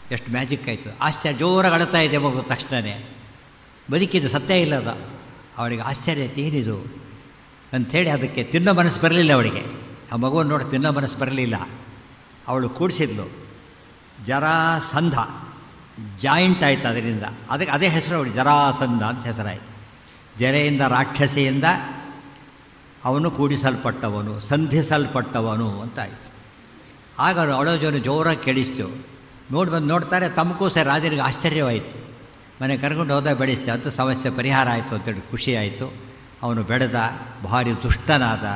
ಎಷ್ಟು ಮ್ಯಾಜಿಕ್ ಆಯಿತು ಆಶ್ಚರ್ಯ ಜೋರಾಗಿ ಅಳ್ತಾ ಇದೆ ಮಗು ತಕ್ಷಣವೇ ಬದುಕಿದ್ದು ಸತ್ಯ ಇಲ್ಲದ ಅವಳಿಗೆ ಆಶ್ಚರ್ಯ ಆಯ್ತು ಏನಿದು ಅಂಥೇಳಿ ಅದಕ್ಕೆ ತಿನ್ನೋ ಮನಸ್ಸು ಬರಲಿಲ್ಲ ಅವಳಿಗೆ ಆ ಮಗುವನ್ನು ನೋಡಿ ತಿನ್ನೋ ಮನಸ್ಸು ಬರಲಿಲ್ಲ ಅವಳು ಕೂಡಿಸಿದ್ಲು ಜರಾಸಂಧ ಜಾಯಿಂಟ್ ಆಯಿತು ಅದರಿಂದ ಅದಕ್ಕೆ ಅದೇ ಹೆಸರು ಅವಳು ಜರಾಸಂಧ ಅಂತ ಹೆಸರಾಯಿತು ಜರೆಯಿಂದ ರಾಕ್ಷಸಿಯಿಂದ ಅವನು ಕೂಡಿಸಲ್ಪಟ್ಟವನು ಸಂಧಿಸಲ್ಪಟ್ಟವನು ಅಂತ ಆಯಿತು ಆಗ ಅವಳು ಜೋನು ಜೋರಾಗಿ ಕೇಳಿಸ್ತು ನೋಡಿ ಬಂದು ನೋಡ್ತಾರೆ ತಮಗೂ ಸಹ ರಾಜನಿಗೆ ಆಶ್ಚರ್ಯವಾಯಿತು ಮನೆ ಕರ್ಕೊಂಡು ಹೋದ ಬೆಳೆಸ್ತೆ ಅಂತ ಸಮಸ್ಯೆ ಪರಿಹಾರ ಆಯಿತು ಅಂತೇಳಿ ಖುಷಿ ಆಯಿತು ಅವನು ಬೆಳೆದ ಭಾರಿ ದುಷ್ಟನಾದ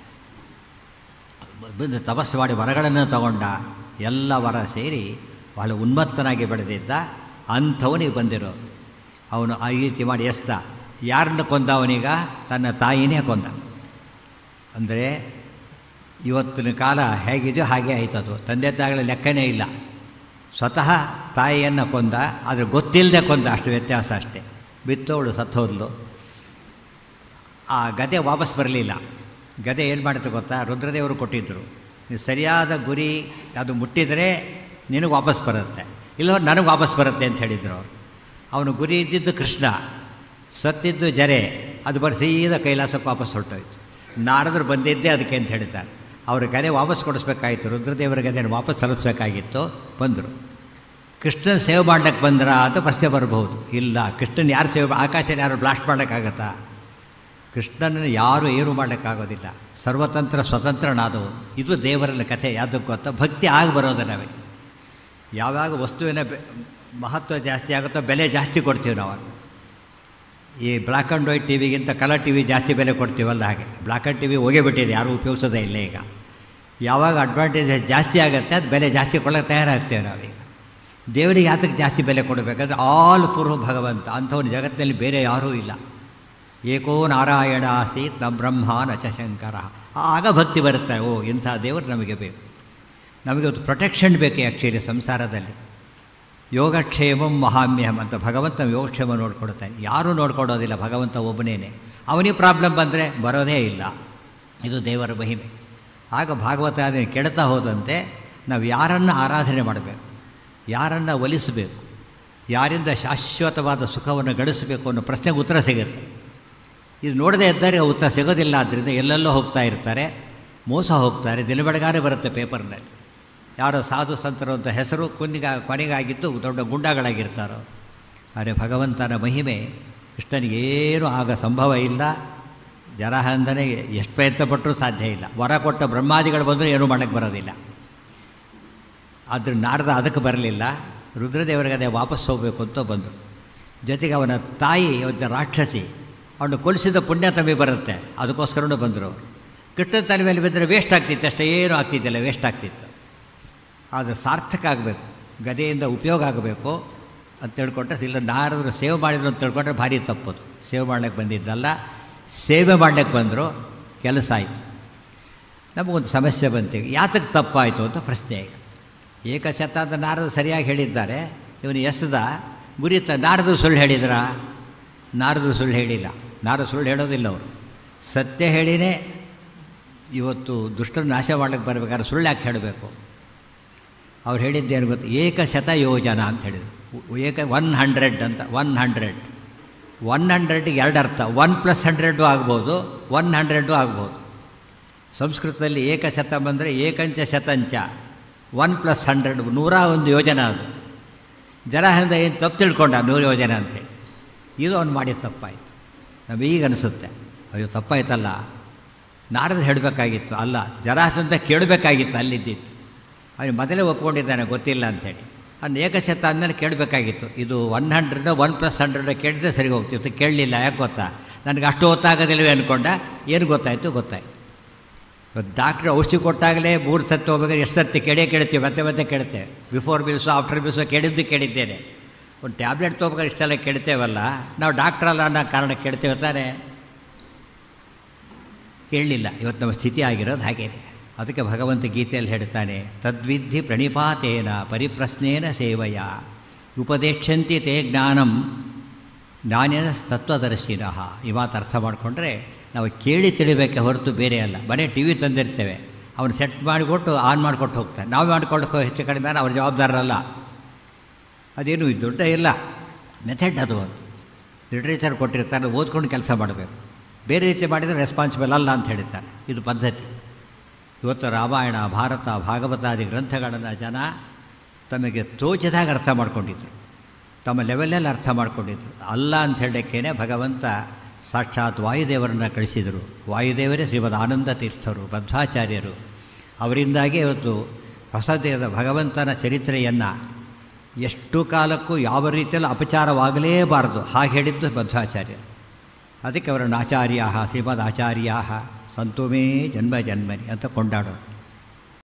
ಬಂದು ತಪಸ್ಸು ಮಾಡಿ ವರಗಳನ್ನು ತಗೊಂಡ ಎಲ್ಲ ವರ ಸೇರಿ ಭಾಳ ಉನ್ಮತ್ತನಾಗಿ ಬೆಳೆದಿದ್ದ ಅಂಥವನಿಗೆ ಬಂದಿರೋ ಅವನು ಆ ರೀತಿ ಮಾಡಿ ಎಸ್ದ ಯಾರನ್ನು ಕೊಂದ ಅವನೀಗ ತನ್ನ ತಾಯಿನೇ ಕೊಂದ ಅಂದರೆ ಇವತ್ತಿನ ಕಾಲ ಹೇಗಿದೆಯೋ ಹಾಗೆ ಆಯ್ತು ಅದು ತಂದೆ ತಾಯಿಗಳ ಲೆಕ್ಕನೇ ಇಲ್ಲ ಸ್ವತಃ ತಾಯಿಯನ್ನು ಕೊಂದ ಆದರೆ ಗೊತ್ತಿಲ್ಲದೆ ಕೊಂದ ಅಷ್ಟು ವ್ಯತ್ಯಾಸ ಅಷ್ಟೇ ಬಿತ್ತೋಳು ಸತ್ತೋದ್ಲು ಆ ಗದೆ ವಾಪಸ್ ಬರಲಿಲ್ಲ ಗದೆ ಏನು ಮಾಡುತ್ತೆ ಗೊತ್ತಾ ರುದ್ರದೇವರು ಕೊಟ್ಟಿದ್ದರು ನೀವು ಸರಿಯಾದ ಗುರಿ ಅದು ಮುಟ್ಟಿದರೆ ನಿನಗೆ ವಾಪಸ್ ಬರುತ್ತೆ ಇಲ್ಲ ನನಗೆ ವಾಪಸ್ ಬರುತ್ತೆ ಅಂತ ಹೇಳಿದರು ಅವರು ಅವನು ಗುರಿ ಇದ್ದಿದ್ದು ಕೃಷ್ಣ ಸತ್ತಿದ್ದು ಜರೆ ಅದು ಬರೀ ಸೀದಾ ಕೈಲಾಸಕ್ಕೆ ವಾಪಸ್ ಹೊರಟೋಯ್ತು ನಾರದರು ಬಂದಿದ್ದೇ ಅದಕ್ಕೆ ಅಂತ ಹೇಳ್ತಾರೆ ಅವ್ರ ಗದೆ ವಾಪಸ್ ಕೊಡಿಸ್ಬೇಕಾಗಿತ್ತು ರುದ್ರದೇವರ ಗದೆಯನ್ನು ವಾಪಸ್ ತಲುಪಿಸ್ಬೇಕಾಗಿತ್ತು ಬಂದರು ಕೃಷ್ಣನ ಸೇವ್ ಮಾಡಕ್ಕೆ ಬಂದ್ರ ಅಂತ ಪ್ರಶ್ನೆ ಬರಬಹುದು ಇಲ್ಲ ಕೃಷ್ಣನ ಯಾರು ಸೇವ್ ಆಕಾಶನ ಯಾರು ಬ್ಲಾಸ್ಟ್ ಮಾಡೋಕ್ಕಾಗತ್ತಾ ಕೃಷ್ಣನನ್ನು ಯಾರು ಏನು ಮಾಡೋಕ್ಕಾಗೋದಿಲ್ಲ ಸರ್ವತಂತ್ರ ಸ್ವತಂತ್ರನಾದವು ಇದು ದೇವರನ್ನ ಕಥೆ ಯಾವುದಕ್ಕೆ ಗೊತ್ತಾ ಭಕ್ತಿ ಆಗಿ ಬರೋದು ನಾವೇ ಯಾವಾಗ ವಸ್ತುವಿನ ಬೆ ಮಹತ್ವ ಜಾಸ್ತಿ ಆಗುತ್ತೋ ಬೆಲೆ ಜಾಸ್ತಿ ಕೊಡ್ತೀವಿ ನಾವು ಈ ಬ್ಲ್ಯಾಕ್ ಆ್ಯಂಡ್ ವೈಟ್ ಟಿ ವಿಗಿಂತ ಕಲರ್ ಟಿ ವಿ ಜಾಸ್ತಿ ಬೆಲೆ ಕೊಡ್ತೀವಲ್ಲ ಹಾಗೆ ಬ್ಲ್ಯಾಕ್ ಆ್ಯಂಡ್ ಟಿ ವಿ ಹೋಗೇ ಬಿಟ್ಟಿದೆ ಯಾರೂ ಉಪಯೋಗಿಸೋದೇ ಇಲ್ಲ ಈಗ ಯಾವಾಗ ಅಡ್ವಾಂಟೇಜಸ್ ಜಾಸ್ತಿ ಆಗುತ್ತೆ ಅದು ಬೆಲೆ ಜಾಸ್ತಿ ಕೊಡೋಕ್ಕೆ ತಯಾರಾಗ್ತೇವೆ ನಾವೀಗ ದೇವರಿಗೆ ಯಾತಕ್ಕೆ ಜಾಸ್ತಿ ಬೆಲೆ ಕೊಡಬೇಕಂದ್ರೆ ಆಲ್ ಪೂರ್ವ ಭಗವಂತ ಅಂಥವನು ಜಗತ್ತಿನಲ್ಲಿ ಬೇರೆ ಯಾರೂ ಇಲ್ಲ ಏಕೋ ನಾರಾಯಣ ಆಸೀತ್ ನ ಬ್ರಹ್ಮ ನ ಚ ಶಂಕರ ಆಗ ಭಕ್ತಿ ಬರುತ್ತೆ ಓ ಇಂಥ ದೇವರು ನಮಗೆ ಬೇಕು ನಮಗೆ ಒಂದು ಪ್ರೊಟೆಕ್ಷನ್ ಬೇಕು ಆ್ಯಕ್ಚುಲಿ ಸಂಸಾರದಲ್ಲಿ ಯೋಗಕ್ಷೇಮಂ ಮಹಾಮ್ಯಹಂ ಅಂತ ಭಗವಂತ ಯೋಗಕ್ಷೇಮ ನೋಡ್ಕೊಡ್ತಾನೆ ಯಾರೂ ನೋಡ್ಕೊಡೋದಿಲ್ಲ ಭಗವಂತ ಒಬ್ಬನೇನೆ ಅವನಿಗೆ ಪ್ರಾಬ್ಲಮ್ ಬಂದರೆ ಬರೋದೇ ಇಲ್ಲ ಇದು ದೇವರ ಮಹಿಮೆ ಆಗ ಭಾಗವತ ಅದನ್ನು ಕೆಡ್ತಾ ಹೋದಂತೆ ನಾವು ಯಾರನ್ನು ಆರಾಧನೆ ಮಾಡಬೇಕು ಯಾರನ್ನು ಒಲಿಸಬೇಕು ಯಾರಿಂದ ಶಾಶ್ವತವಾದ ಸುಖವನ್ನು ಗಳಿಸಬೇಕು ಅನ್ನೋ ಪ್ರಶ್ನೆಗೆ ಉತ್ತರ ಸಿಗುತ್ತೆ ಇದು ನೋಡದೇ ಇದ್ದರೆ ಉತ್ತರ ಸಿಗೋದಿಲ್ಲ ಆದ್ದರಿಂದ ಎಲ್ಲೆಲ್ಲೋ ಹೋಗ್ತಾ ಇರ್ತಾರೆ ಮೋಸ ಹೋಗ್ತಾರೆ ದಿನಬೆಳಗಾರೆ ಬರುತ್ತೆ ಪೇಪರ್ನಲ್ಲಿ ಯಾರೋ ಸಾಧು ಸಂತರು ಅಂತ ಹೆಸರು ಕೊನೆಗ ಕೊನೆಗಾಗಿದ್ದು ದೊಡ್ಡ ಗುಂಡಾಗಳಾಗಿರ್ತಾರೋ ಆದರೆ ಭಗವಂತನ ಮಹಿಮೆ ಕೃಷ್ಣನಿಗೆ ಏನೂ ಆಗ ಸಂಭವ ಇಲ್ಲ ಜರಹಂದನೆ ಎಷ್ಟು ಪ್ರಯತ್ನ ಪಟ್ಟರೂ ಸಾಧ್ಯ ಇಲ್ಲ ವರ ಕೊಟ್ಟ ಬ್ರಹ್ಮಾದಿಗಳು ಬಂದರೂ ಏನೂ ಮಾಡೋಕ್ಕೆ ಬರೋದಿಲ್ಲ ಆದರೆ ನಾರದ ಅದಕ್ಕೆ ಬರಲಿಲ್ಲ ರುದ್ರದೇವರಿಗೆ ಅದೇ ವಾಪಸ್ ಹೋಗಬೇಕು ಅಂತ ಬಂದರು ಜೊತೆಗೆ ಅವನ ತಾಯಿ ಒಂದು ರಾಕ್ಷಸಿ ಅವನು ಕೊಲಿಸಿದ ಪುಣ್ಯ ತಮಗೆ ಬರುತ್ತೆ ಅದಕ್ಕೋಸ್ಕರನೂ ಬಂದರು ಕೃಷ್ಣನ ತಲೆ ಮೇಲೆ ಬಿದ್ದರೆ ವೇಸ್ಟ್ ಆಗ್ತಿತ್ತು ಅಷ್ಟೇ ಏನೂ ಆಗ್ತಿದ್ದಿಲ್ಲ ವೇಸ್ಟ್ ಆಗ್ತಿತ್ತು ಆದರೆ ಸಾರ್ಥಕ ಆಗಬೇಕು ಗದೆಯಿಂದ ಉಪಯೋಗ ಆಗಬೇಕು ಅಂತ ತಿಳ್ಕೊಂಡ್ರೆ ಇಲ್ಲ ನಾರದರು ಸೇವೆ ಮಾಡಿದ್ರು ಅಂತ ತಿಳ್ಕೊಂಡ್ರೆ ಭಾರಿ ತಪ್ಪದು ಸೇವೆ ಮಾಡ್ಲಿಕ್ಕೆ ಬಂದಿದ್ದಲ್ಲ ಸೇವೆ ಮಾಡ್ಲಿಕ್ಕೆ ಬಂದರು ಕೆಲಸ ಆಯಿತು ನಮಗೊಂದು ಸಮಸ್ಯೆ ಬಂತೀಗ ಯಾತಕ್ಕೆ ತಪ್ಪಾಯಿತು ಅಂತ ಪ್ರಶ್ನೆ ಈಗ ಏಕಶತ ಅಂತ ನಾರದು ಸರಿಯಾಗಿ ಹೇಳಿದ್ದಾರೆ ಇವನು ಎಸ್ದ ಗುರಿ ತ ನಾರದು ಸುಳ್ಳು ಹೇಳಿದ್ರಾ ನಾರದು ಸುಳ್ಳು ಹೇಳಿಲ್ಲ ನಾರದು ಸುಳ್ಳು ಹೇಳೋದಿಲ್ಲ ಅವರು ಸತ್ಯ ಹೇಳಿನೇ ಇವತ್ತು ದುಷ್ಟರ ನಾಶ ಮಾಡ್ಲಿಕ್ಕೆ ಬರಬೇಕಾದ್ರೆ ಸುಳ್ಳು ಯಾಕೆ ಹೇಳಬೇಕು ಅವ್ರು ಹೇಳಿದ್ದೇನು ಗೊತ್ತು ಏಕಶತ ಯೋಜನ ಅಂತ ಹೇಳಿದರು ಏಕ ಒನ್ ಹಂಡ್ರೆಡ್ ಅಂತ ಒನ್ ಹಂಡ್ರೆಡ್ ಒನ್ ಹಂಡ್ರೆಡ್ಗೆ ಎರಡು ಅರ್ಥ ಒನ್ ಪ್ಲಸ್ ಹಂಡ್ರೆಡ್ಡು ಆಗ್ಬೋದು ಒನ್ ಹಂಡ್ರೆಡ್ಡು ಆಗ್ಬೋದು ಸಂಸ್ಕೃತದಲ್ಲಿ ಏಕಶತ ಬಂದರೆ ಏಕಂಚ ಶತಂಚ ಒನ್ ಪ್ಲಸ್ ಹಂಡ್ರೆಡ್ ನೂರ ಒಂದು ಯೋಜನೆ ಅದು ಜರಹಂದ ಏನು ತಪ್ಪು ತಿಳ್ಕೊಂಡ ನೂರು ಯೋಜನೆ ಅಂತೇಳಿ ಇದು ಅವ್ನು ಮಾಡಿದ ತಪ್ಪಾಯಿತು ನಮಗೀಗ ಅನಿಸುತ್ತೆ ಅಯ್ಯೋ ತಪ್ಪಾಯ್ತಲ್ಲ ನಾರದು ಹೇಳಬೇಕಾಗಿತ್ತು ಅಲ್ಲ ಜರಾಸಂತ ಕೇಳಬೇಕಾಗಿತ್ತು ಅಲ್ಲಿದ್ದಿತ್ತು ಅವನು ಮೊದಲೇ ಒಪ್ಕೊಂಡಿದ್ದಾನೆ ಗೊತ್ತಿಲ್ಲ ಅಂಥೇಳಿ ಅವ್ನು ಏಕಶತ ಆದಮೇಲೆ ಕೇಳಬೇಕಾಗಿತ್ತು ಇದು one hundred one plus hundred ಕೇಳಿದ್ರೆ ಸರಿ ಹೋಗ್ತಿತ್ತು ಕೇಳಲಿಲ್ಲ ಯಾಕೆ ಗೊತ್ತಾ ನನಗೆ ಅಷ್ಟು ಹೊತ್ತಾಗೋದಿಲ್ಲವೇ ಅಂದ್ಕೊಂಡ ಏನು ಗೊತ್ತಾಯಿತು ಗೊತ್ತಾಯಿತು ಡಾಕ್ಟ್ರ್ ಔಷಧಿ ಕೊಟ್ಟಾಗಲೇ ಮೂರು ಸತ್ತು ಹೋಗ್ಬೇಕಾದ್ರೆ ಎಷ್ಟು ಸತ್ತು ಕೇಳೇ ಕೇಳ್ತೀವಿ ಮತ್ತೆ ಮತ್ತೆ ಕೇಳ್ತೇವೆ ಬಿಫೋರ್ ಬಿಲ್ಸು ಆಫ್ಟರ್ ಬಿಲ್ಸು ಕೇಳಿದ್ದು ಕೇಳಿದ್ದೇನೆ ಒಂದು ಟ್ಯಾಬ್ಲೆಟ್ ತೊಗೋಬೇಕಾದ್ರೆ ಇಷ್ಟೆಲ್ಲ ಕೇಳ್ತೇವಲ್ಲ ನಾವು ಡಾಕ್ಟ್ರಲ್ಲ ಅನ್ನೋ ಕಾರಣ ಕೇಳ್ತೇವೆ ತಾನೇ ಕೇಳಲಿಲ್ಲ ಇವತ್ತು ನಮ್ಮ ಸ್ಥಿತಿ ಆಗಿರೋದು ಹಾಗೇನೆ ಅದಕ್ಕೆ ಭಗವಂತ ಗೀತೆಯಲ್ಲಿ ಹೇಳ್ತಾನೆ ತದ್ವಿಧಿ ಪ್ರಣಿಪಾತೇನ ಪರಿಪ್ರಶ್ನೇನ ಸೇವಯ ಉಪದೇಶಂತಿ ತೇ ಜ್ಞಾನಂ ಜ್ಞಾನೇನ ತತ್ವದರ್ಶಿನಃ ಈ ಮಾತು ಅರ್ಥ ಮಾಡಿಕೊಂಡ್ರೆ ನಾವು ಕೇಳಿ ತಿಳಿಬೇಕೆ ಹೊರತು ಬೇರೆ ಅಲ್ಲ ಬರೀ ಟಿ ವಿ ತಂದಿರ್ತೇವೆ ಅವನು ಸೆಟ್ ಮಾಡಿಕೊಟ್ಟು ಆನ್ ಮಾಡಿಕೊಟ್ಟು ಹೋಗ್ತಾನೆ ನಾವು ಮಾಡ್ಕೊಳ್ಳೋಕೆ ಹೆಚ್ಚು ಕಡಿಮೆ ಅವ್ರ ಜವಾಬ್ದಾರರಲ್ಲ ಅದೇನು ದೊಡ್ಡ ಇಲ್ಲ ಮೆಥಡ್ ಅದು ಲಿಟ್ರೇಚರ್ ಕೊಟ್ಟಿರ್ತಾರೆ ಓದ್ಕೊಂಡು ಕೆಲಸ ಮಾಡಬೇಕು ಬೇರೆ ರೀತಿ ಮಾಡಿದರೆ ರೆಸ್ಪಾನ್ಸಿಬಲ್ ಅಲ್ಲ ಅಂತ ಹೇಳಿದ್ದಾರೆ ಇದು ಪದ್ಧತಿ ಇವತ್ತು ರಾಮಾಯಣ ಭಾರತ ಭಾಗವತಾದಿ ಗ್ರಂಥಗಳನ್ನು ಜನ ತಮಗೆ ತೋಚಿದಾಗ ಅರ್ಥ ಮಾಡ್ಕೊಂಡಿದ್ರು ತಮ್ಮ ಲೆವೆಲಲ್ಲಿ ಅರ್ಥ ಮಾಡ್ಕೊಂಡಿದ್ರು ಅಲ್ಲ ಅಂತ ಹೇಳೋಕ್ಕೇನೆ ಭಗವಂತ ಸಾಕ್ಷಾತ್ ವಾಯುದೇವರನ್ನು ಕಳಿಸಿದರು ವಾಯುದೇವರೇ ಶ್ರೀಮದ್ ಆನಂದ ತೀರ್ಥರು ಬದ್ಧಾಚಾರ್ಯರು ಅವರಿಂದಾಗಿ ಇವತ್ತು ಹೊಸದೇದ ಭಗವಂತನ ಚರಿತ್ರೆಯನ್ನು ಎಷ್ಟು ಕಾಲಕ್ಕೂ ಯಾವ ರೀತಿಯಲ್ಲಿ ಅಪಚಾರವಾಗಲೇಬಾರದು ಹಾಗೆ ಹೇಳಿದ್ದು ಬದ್ಧಾಚಾರ್ಯರು ಅದಕ್ಕೆ ಅವರನ್ನು ಆಚಾರ್ಯ ಶ್ರೀಮದ್ ಆಚಾರ್ಯ ಸಂತುಮೇ ಜನ್ಮ ಜನ್ಮನಿ ಅಂತ ಕೊಂಡಾಡೋರು